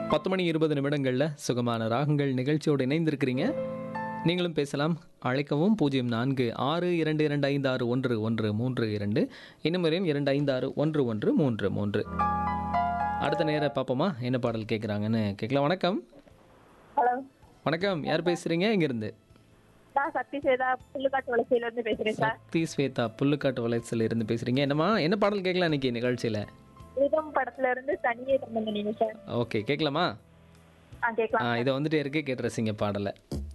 பத்து மணி இருபது நிமிடங்களில் சுகமான ராகங்கள் நிகழ்ச்சியோடு இணைந்திருக்கிறீங்க நீங்களும் பேசலாம் அழைக்கவும் பூஜ்ஜியம் நான்கு ஆறு இரண்டு இரண்டு ஐந்து ஆறு ஒன்று ஒன்று மூன்று இரண்டு இன்னும் ஒரு எண் இரண்டு ஐந்து ஆறு ஒன்று ஒன்று மூன்று மூன்று அடுத்த நேரம் பார்ப்போமா என்ன பாடல் கேட்குறாங்கன்னு கேட்கலாம் வணக்கம் ஹலோ வணக்கம் யார் பேசுகிறீங்க இங்கேருந்து நான் சக்தி சேதா புல்லுக்காட்டு வளர்ச்சியில இருந்து பேசுறேன் சார் சக்தி ஸ்வேதா புல்லுக்காட்டு வலைசில் இருந்து பேசுகிறீங்க என்னம்மா என்ன பாடல் கேட்கலாம் இன்னைக்கு நிகழ்ச்சியில் ரிதம் படத்துல இருந்து தனியே தந்தீங்க சார் ஓகே கேட்கலாமா ஆ கேட்கலாம் ஆ இதை வந்துட்டு இருக்கு கேட்டு ரசிங்க பாடலை